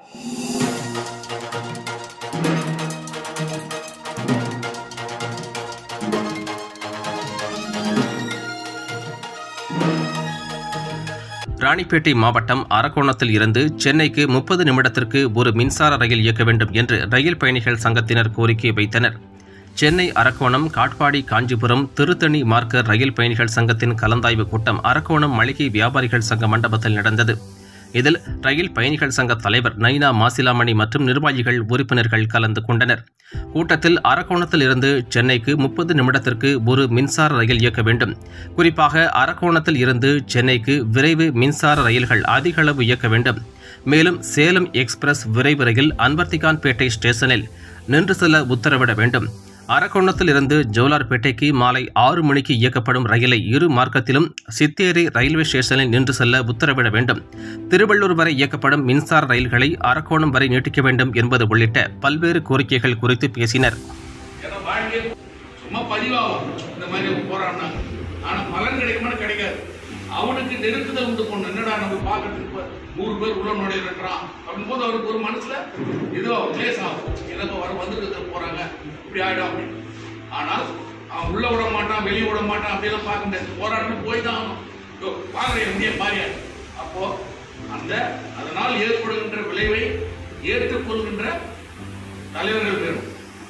ராணிப்பேட்டை மாவட்டம் அரக்கோணத்தில் இருந்து சென்னைக்கு முப்பது நிமிடத்திற்கு ஒரு மின்சார ரயில் இயக்க வேண்டும் என்று ரயில் பயணிகள் சங்கத்தினர் கோரிக்கை வைத்தனர் சென்னை அரக்கோணம் காட்பாடி காஞ்சிபுரம் திருத்தணி மார்க்க ரயில் பயணிகள் சங்கத்தின் கலந்தாய்வு கூட்டம் அரக்கோணம் மளிகை வியாபாரிகள் சங்க மண்டபத்தில் நடந்தது இதில் ரயில் பயணிகள் சங்க தலைவர் நைனா மாசிலாமணி மற்றும் நிர்வாகிகள் உறுப்பினர்கள் கலந்து கொண்டனர் கூட்டத்தில் அரக்கோணத்தில் இருந்து சென்னைக்கு முப்பது நிமிடத்திற்கு ஒரு மின்சார ரயில் இயக்க வேண்டும் குறிப்பாக அரக்கோணத்தில் இருந்து சென்னைக்கு விரைவு மின்சார ரயில்கள் அதிக அளவு இயக்க வேண்டும் மேலும் சேலம் எக்ஸ்பிரஸ் விரைவு ரயில் அன்வர்த்திகான்பேட்டை ஸ்டேஷனில் நின்று செல்ல உத்தரவிட வேண்டும் அரக்கோணத்தில் இருந்து ஜோலார்பேட்டைக்கு மாலை ஆறு மணிக்கு இயக்கப்படும் ரயிலை இரு மார்க்கத்திலும் சித்தேரி ரயில்வே ஸ்டேஷனில் நின்று செல்ல உத்தரவிட வேண்டும் திருவள்ளூர் வரை இயக்கப்படும் மின்சார ரயில்களை அரக்கோணம் வரை நீட்டிக்க வேண்டும் என்பது உள்ளிட்ட பல்வேறு கோரிக்கைகள் குறித்து பேசினர் ஏன்னா வாழ்க்கையில் சும்மா பதிவாகும் இந்த மாதிரி போறான்னா ஆனா பலன் கிடைக்குமான்னு கிடைக்காது அவனுக்கு நெருக்குதல் உண்டு பண்ணணும் என்னடா நம்ம பார்க்கறதுக்கு இப்ப நூறு பேர் உள்ள நுழையிறான் அப்படின் போது அவருக்கு ஒரு மனசுல ஏதோ கிளேஸ் ஆகும் எனக்கு வர வந்துட்டு போறாங்க இப்படி ஆயிடும் அப்படின்னு ஆனால் அவன் உள்ள விட மாட்டான் வெளியே விட மாட்டான் அப்படியெல்லாம் பார்க்க முடியாது போராட்டம் போய் தான் ஆகணும் இதோ பாக்குறேன் இந்திய மாறியா அப்போ அந்த அதனால் ஏற்படுகின்ற விளைவை ஏற்றுக்கொள்கின்ற தலைவர்கள் வேணும்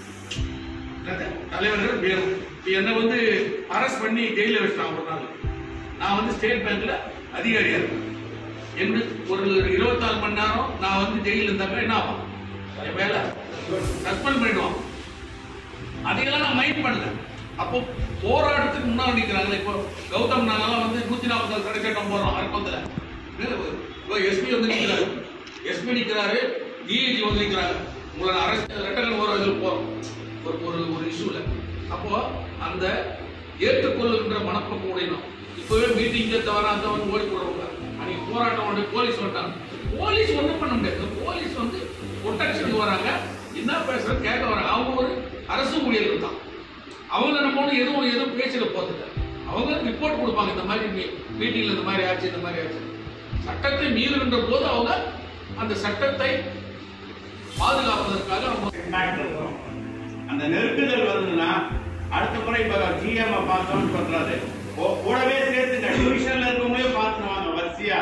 என்னது? தலைவர்கள் வேணும் இப்ப என்னை வந்து அரெஸ்ட் பண்ணி ஜெயில வச்சிட்டாங்க ஒரு நாள் நான் வந்து ஸ்டேட் பேங்க்ல அதிகாரியா இருக்கேன் என்று ஒரு இருபத்தாலு மணி நேரம் நான் வந்து ஜெயில இருந்தாக்க என்ன ஆகும் என் வேலை சஸ்பெண்ட் பண்ணிடுவான் அதையெல்லாம் நான் மைண்ட் பண்ணல அப்போ போராட்டத்துக்கு முன்னாடி நிற்கிறாங்களே இப்போ கௌதம் நாங்கெல்லாம் வந்து நூத்தி நாற்பது கடைச்சட்டம் போடுறோம் அரக்கோத்தில் இப்போ எஸ்பி வந்து நிற்கிறாரு எஸ்பி நிற்கிறாரு டிஐஜி வந்து நிற்கிறாங்க உங்களை அரசு ரெட்டகன் ஒரு இதில் போகிறோம் ஒரு ஒரு ஒரு இஷ்யூல அப்போ அந்த ஏற்றுக்கொள்ளுகின்ற மனப்போக்கு உடையணும் இப்பவே மீட்டிங்க தவிர அந்த வந்து ஓடி போடுறவங்க அன்னைக்கு போராட்டம் வந்து போலீஸ் வந்துட்டாங்க போலீஸ் ஒன்றும் பண்ண முடியாது போலீஸ் வந்து ப்ரொடெக்ஷனுக்கு வராங்க என்ன பேசுற கேட்க வராங்க அவங்க ஒரு அரசு ஊழியர்கள் தான் அவங்க நம்ம ஒண்ணு எதுவும் எதுவும் பேச்சிட போதில்லை அவங்க ரிப்போர்ட் கொடுப்பாங்க இந்த மாதிரி மீ- மீட்டிங்ல இந்த மாதிரி ஆச்சு இந்த மாதிரி ஆச்சு சட்டத்தை மீறுகின்ற போது அவங்க அந்த சட்டத்தை பாதுகாப்பதற்காக அவங்க இம்பாக்ட் இருக்கும் அந்த நெருக்குதல் வருதுன்னா அடுத்த முறை இப்ப ஜிஎம் பார்த்தோம்னு சொல்றாரு கூ- கூடவே சேர்த்துங்க டிவிஷன்ல இருக்கவங்களே பார்த்துட்டு வாங்க வரிசையா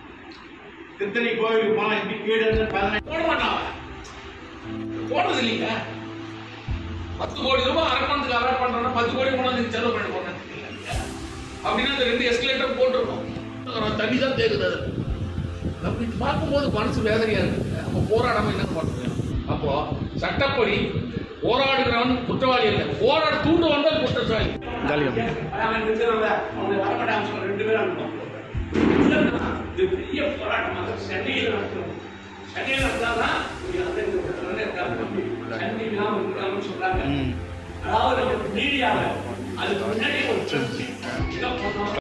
திருத்தணி கோவிலுக்கு போனா இப்படி கீழே இருந்து பதினஞ்சு போட மாட்டான் அவன். போடுறது இல்லைங்க பத்து கோடி ரூபாய் அரக்கணத்துக்கு அலாட் பண்றோம்னா பத்து கோடி கொண்டாந்து செலவு பண்ணி போறேன் அப்படின்னா அந்த ரெண்டு எஸ்கலேட்டர் போட்டிருக்கோம் தண்ணி தான் தேக்குது அது அப்படி பார்க்கும்போது மனசு வேதனையா இருக்கு அப்போ போராடாம என்ன பண்ணுறோம் அப்போ சட்டப்படி போராடுகிறவன் குற்றவாளி இல்லை போராட தூண்டு வந்தால் குற்றவாளி அவன் நிறுத்துறவங்க, அவங்க வரமாட்டாங்க சொல்ல ரெண்டு பேரும் அனுப்புவோம். இல்லைன்னா, இது பெரிய போராட்டமாக சென்னையில் நடத்தணும் சென்னையில் நடத்தாதான் இங்க வந்து இந்த பிரச்சனை இருக்காது. சென்னை விழாம இருக்காங்கன்னு சொல்றாங்க அதாவது நம்ம மீடியாவை அதுக்கு முன்னாடி ஒரு இதை பண்ணணும்